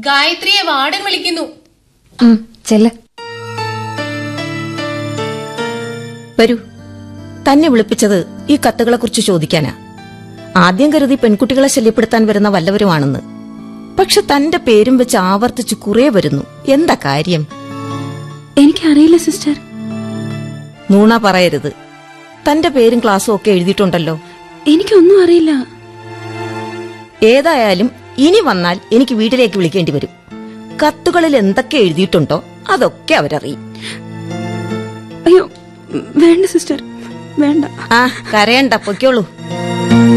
ഗായത്രിയെ warden വിളിക്കുന്നു ഉം, ചെല്ല് വരൂ തന്നെ വിളിപ്പിച്ചത് ഈ കത്തുകളെക്കുറിച്ച് ചോദിക്കാനാ ആദ്യം കരുതി പെൺകുട്ടികളെ ശല്യപ്പെടുത്താൻ വരുന്ന വല്ലവരുമാണെന്ന് പക്ഷെ തന്റെ പേരും വെച്ച് ആവർത്തിച്ച് കുറേ വരുന്നു എന്താ കാര്യം എനിക്കറിയില്ല സിസ്റ്റർ നൂണ പറയരുത് തന്റെ പേരും ക്ലാസ്സും ഒക്കെ എഴുതിയിട്ടുണ്ടല്ലോ എനിക്കൊന്നും അറിയില്ല ഏതായാലും ഇനി വന്നാൽ എനിക്ക് വീട്ടിലേക്ക് വിളിക്കേണ്ടി വരും കത്തുകളിൽ എന്തൊക്കെ എഴുതിയിട്ടുണ്ടോ അതൊക്കെ അവരറിയും അയ്യോ വേണ്ട സിസ്റ്റർ വേണ്ട ആ കരയണ്ട പൊയ്ക്കോളൂ